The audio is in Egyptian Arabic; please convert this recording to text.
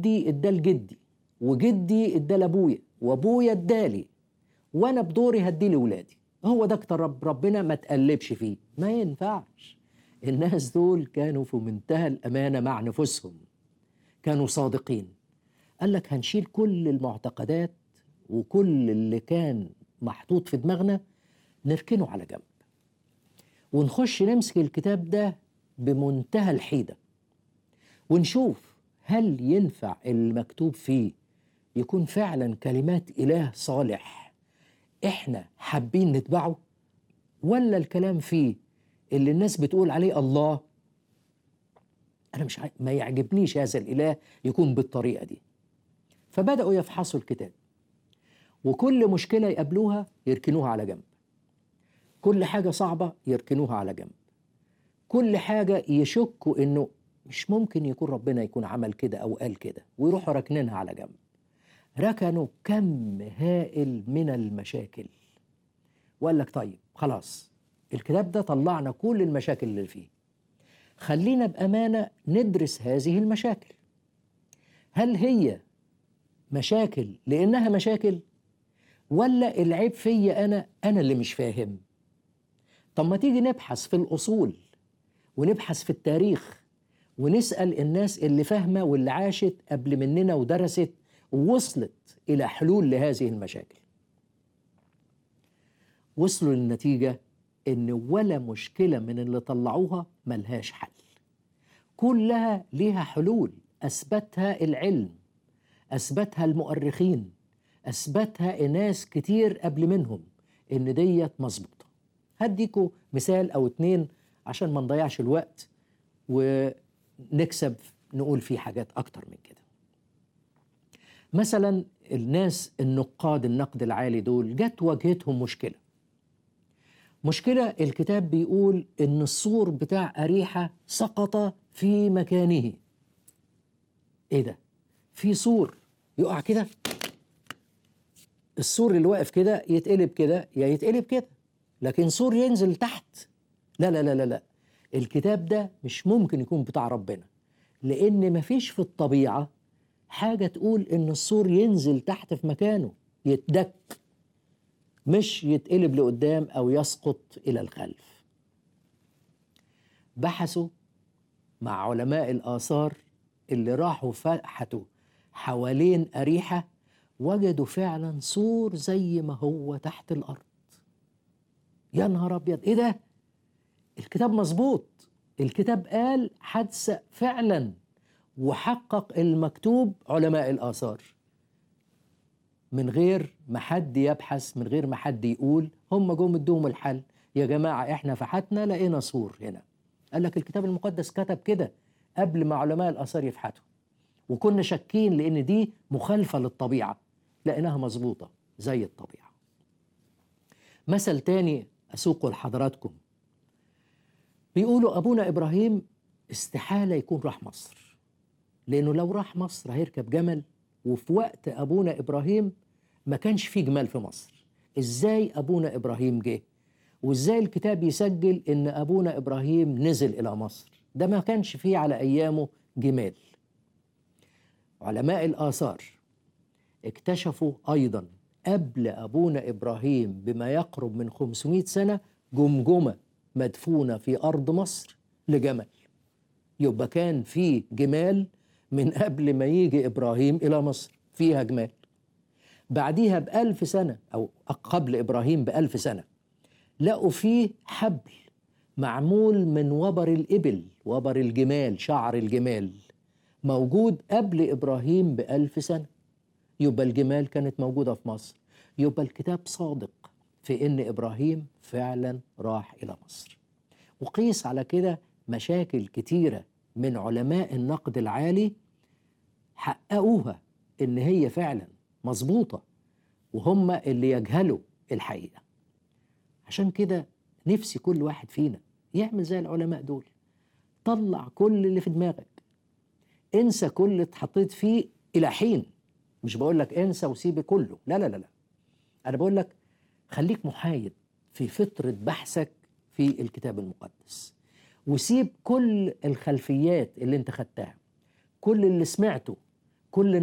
جدي اداه لجدي وجدي اداه لابويا وابويا ادالي وانا بدوري هدي لولادي هو ده اكتر رب ربنا ما تقلبش فيه ما ينفعش الناس دول كانوا في منتهى الامانه مع نفوسهم كانوا صادقين قال لك هنشيل كل المعتقدات وكل اللي كان محطوط في دماغنا نركنه على جنب ونخش نمسك الكتاب ده بمنتهى الحيده ونشوف هل ينفع المكتوب فيه يكون فعلا كلمات اله صالح احنا حابين نتبعه ولا الكلام فيه اللي الناس بتقول عليه الله انا مش ع... ما يعجبنيش هذا الاله يكون بالطريقه دي فبداوا يفحصوا الكتاب وكل مشكله يقابلوها يركنوها على جنب كل حاجه صعبه يركنوها على جنب كل حاجه يشكوا انه مش ممكن يكون ربنا يكون عمل كده او قال كده ويروحوا راكنينها على جنب ركنوا كم هائل من المشاكل وقال لك طيب خلاص الكتاب ده طلعنا كل المشاكل اللي فيه خلينا بأمانة ندرس هذه المشاكل هل هي مشاكل لأنها مشاكل ولا العيب فيا أنا أنا اللي مش فاهم طب ما تيجي نبحث في الأصول ونبحث في التاريخ ونسأل الناس اللي فاهمة واللي عاشت قبل مننا ودرست ووصلت إلى حلول لهذه المشاكل وصلوا للنتيجة إن ولا مشكلة من اللي طلعوها ملهاش حل كلها ليها حلول أثبتها العلم أثبتها المؤرخين أثبتها ناس كتير قبل منهم إن ديت مظبوطة هديكوا مثال أو اتنين عشان ما نضيعش الوقت ونكسب نقول فيه حاجات أكتر من كده مثلا الناس النقاد النقد العالي دول جت واجهتهم مشكله مشكله الكتاب بيقول ان السور بتاع اريحه سقط في مكانه ايه ده في سور يقع كده السور اللي واقف كده يتقلب كده يا يتقلب كده لكن سور ينزل تحت لا لا لا لا لا الكتاب ده مش ممكن يكون بتاع ربنا لان مفيش في الطبيعه حاجة تقول إن السور ينزل تحت في مكانه يتدك مش يتقلب لقدام أو يسقط إلى الخلف بحثوا مع علماء الآثار اللي راحوا فحتوا حوالين أريحة وجدوا فعلا سور زي ما هو تحت الأرض يا نهار أبيض إيه ده؟ الكتاب مظبوط الكتاب قال حادثة فعلا وحقق المكتوب علماء الآثار من غير ما حد يبحث من غير ما حد يقول هم جم ادوهم الحل يا جماعة احنا فحتنا لقينا سور هنا قال لك الكتاب المقدس كتب كده قبل ما علماء الآثار يفحتوا وكنا شاكين لأن دي مخالفة للطبيعة لقيناها مظبوطة زي الطبيعة مثل تاني أسوقه لحضراتكم بيقولوا أبونا إبراهيم استحالة يكون راح مصر لأنه لو راح مصر هيركب جمل وفي وقت أبونا إبراهيم ما كانش فيه جمال في مصر إزاي أبونا إبراهيم جه وإزاي الكتاب يسجل إن أبونا إبراهيم نزل إلى مصر ده ما كانش فيه على أيامه جمال علماء الآثار اكتشفوا أيضا قبل أبونا إبراهيم بما يقرب من 500 سنة جمجمة مدفونة في أرض مصر لجمل يبقى كان في جمال من قبل ما يجي إبراهيم إلى مصر فيها جمال بعديها بألف سنة أو قبل إبراهيم بألف سنة لقوا فيه حبل معمول من وبر الإبل وبر الجمال شعر الجمال موجود قبل إبراهيم بألف سنة يبقى الجمال كانت موجودة في مصر يبقى الكتاب صادق في إن إبراهيم فعلا راح إلى مصر وقيس على كده مشاكل كتيرة من علماء النقد العالي حققوها إن هي فعلا مظبوطة وهم اللي يجهلوا الحقيقة عشان كده نفسي كل واحد فينا يعمل زي العلماء دول طلع كل اللي في دماغك انسى كل اللي اتحطيت فيه إلى حين مش بقول لك انسى وسيب كله لا لا لا لا أنا بقول لك خليك محايد في فترة بحثك في الكتاب المقدس وسيب كل الخلفيات اللي انت خدتها كل اللي سمعته كل